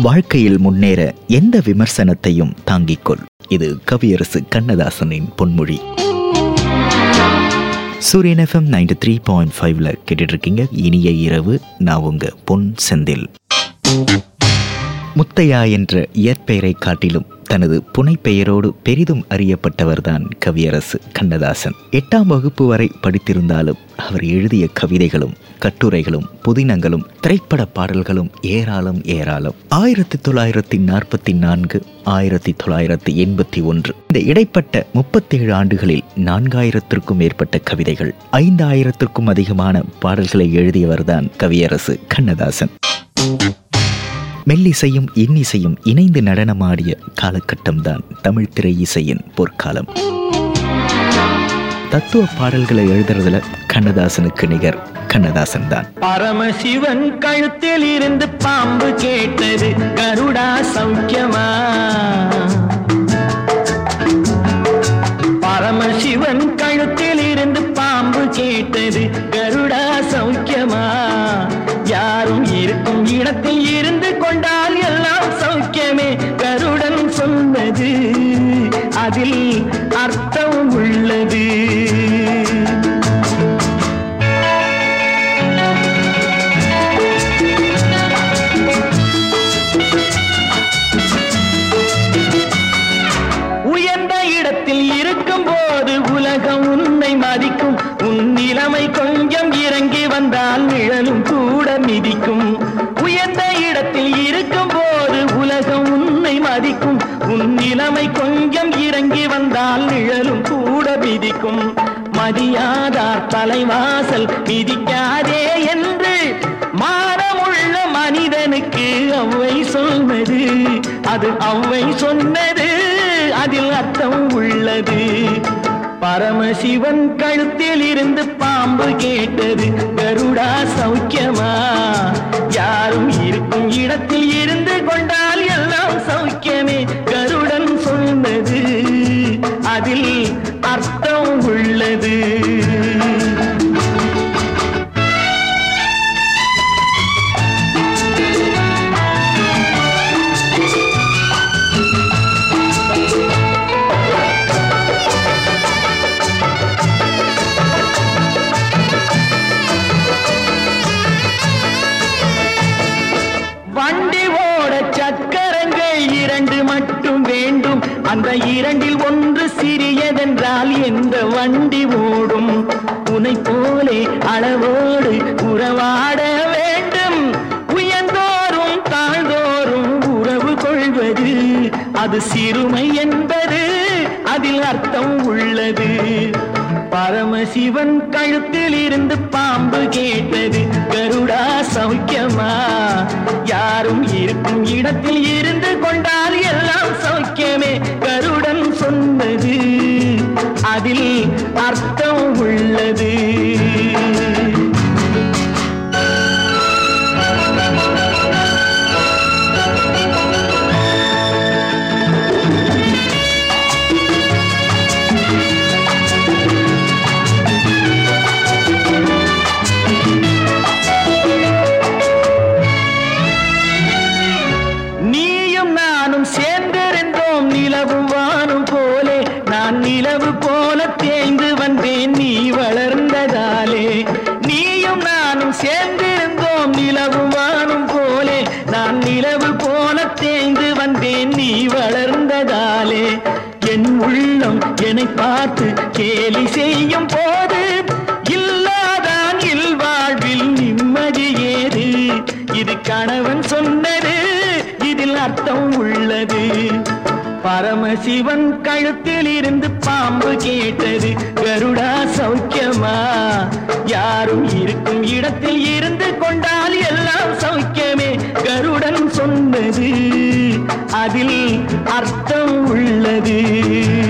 வாழ்க்கையில் முன்னேற எந்த விமர்சனத்தையும் தாங்கிக்கொள் இது கவியரசு கண்ணதாசனின் பொன்மொழி சூரியன் எஃப்எம் நைன்டி த்ரீ பாயிண்ட் ஃபைவ்ல கேட்டுட்டு இருக்கீங்க இனிய இரவு நான் உங்க பொன் செந்தில் முத்தையா என்ற இயற்பெயரை காட்டிலும் தனது புனைப்பெயரோடு பெரிதும் அறியப்பட்டவர்தான் கவியரசு கண்ணதாசன் எட்டாம் வகுப்பு வரை படித்திருந்தாலும் அவர் எழுதிய கவிதைகளும் கட்டுரைகளும் புதினங்களும் திரைப்பட பாடல்களும் ஏராளம் ஏராளம் ஆயிரத்தி தொள்ளாயிரத்தி நாற்பத்தி நான்கு ஆயிரத்தி தொள்ளாயிரத்தி எண்பத்தி ஒன்று இந்த இடைப்பட்ட முப்பத்தேழு ஆண்டுகளில் நான்காயிரத்திற்கும் மேற்பட்ட கவிதைகள் ஐந்தாயிரத்திற்கும் அதிகமான பாடல்களை எழுதியவர்தான் கவியரசு கண்ணதாசன் மெல்லிசையும் இன்னிசையும் இணைந்து நடனமாடிய காலகட்டம்தான் தமிழ் திரை இசையின் பொற்காலம் தத்துவ பாடல்களை எழுதுறதுல கண்ணதாசனுக்கு நிகர் கண்ணதாசன் தான் பரமசிவன் கழுத்தில் இருந்து பாம்பு கேட்டது கருடா சௌக்கியமா பரமசிவன் கழுத்தில் இருந்து பாம்பு கேட்டது கருடா சௌக்கியமா யாரும் இருக்கும் இடத்தில் இருந்து கொண்டால் எல்லாம் சௌக்கியமே கருடன் சொன்னது அதில் அர்த்தம் உள்ளது உயர்ந்த இடத்தில் இருக்கும் போது உலகம் உன்னை மதிக்கும் உன் நிலைமை கொஞ்சம் இறங்கி வந்தால் நிழலும் கூட மிதிக்கும் உயர்ந்த இடத்தில் இருக்கும் போது உலகம் உன்னை மதிக்கும் உன் நிலைமை கொஞ்சம் இறங்கி வந்தால் நிழலும் கூட மிதிக்கும் மதியாதார் தலைவாசல் மிதிக்காதே என்று மானமுள்ள மனிதனுக்கு அவ்வை சொன்னது அது அவ்வை சொன்னது அதில் அர்த்தம் உள்ளது பரமசிவன் கழுத்தில் இருந்து பாம்பு கேட்டது கருடா சௌக்கியமா யாரும் இருக்கும் இடத்தில் இருந்து கொண்டால் எல்லாம் சௌக்கியமே கருடன் சொன்னது அதில் அர்த்தம் உள்ளது வண்டி ஓட சக்கரங்கள் இரண்டு மட்டும் வேண்டும் அந்த இரண்டில் ஒன்று சிறியதென்றால் எந்த வண்டி ஓடும் உனை போலே அளவோடு உறவாட வேண்டும் உயர்ந்தோறும் தாழ்ந்தோறும் உறவு கொள்வது அது சிறுமை என்பது அதில் அர்த்தம் உள்ளது பரமசிவன் கழுத்தில் இருந்து பாம்பு கேட்டது கருடா சௌக்கியமா யாரும் இருக்கும் இடத்தில் இருந்து கொண்டால் எல்லாம் சௌக்கியமே கருடன் சொன்னது அதில் அர்த்தம் உள்ளது நீயும் நானும் சேர்ந்திருந்தோம் நிலவும் வானும் போலே நான் நிலவு போல தேய்ந்து வந்தேன் நீ வளர்ந்ததாலே நீயும் நானும் சேர்ந்திருந்தோம் நிலவும் வானும் போலே நான் நிலவு போல தேய்ந்து வந்தேன் நீ வளர்ந்ததாலே என் உள்ளம் என்னை பார்த்து கேலி செய்யும் போது இல்லாதான் இல்வாழ்வில் நிம்மதி ஏது இது கணவன் சொன்னது இதில் அர்த்தம் உள்ளது பரமசிவன் கழுத்தில் இருந்து பாம்பு கேட்டது கருடா சௌக்கியமா யாரும் இருக்கும் இடத்தில் இருந்து கொண்டால் எல்லாம் சௌக்கியமே கருடன் சொன்னது அதில் அர்த்தம் உள்ளது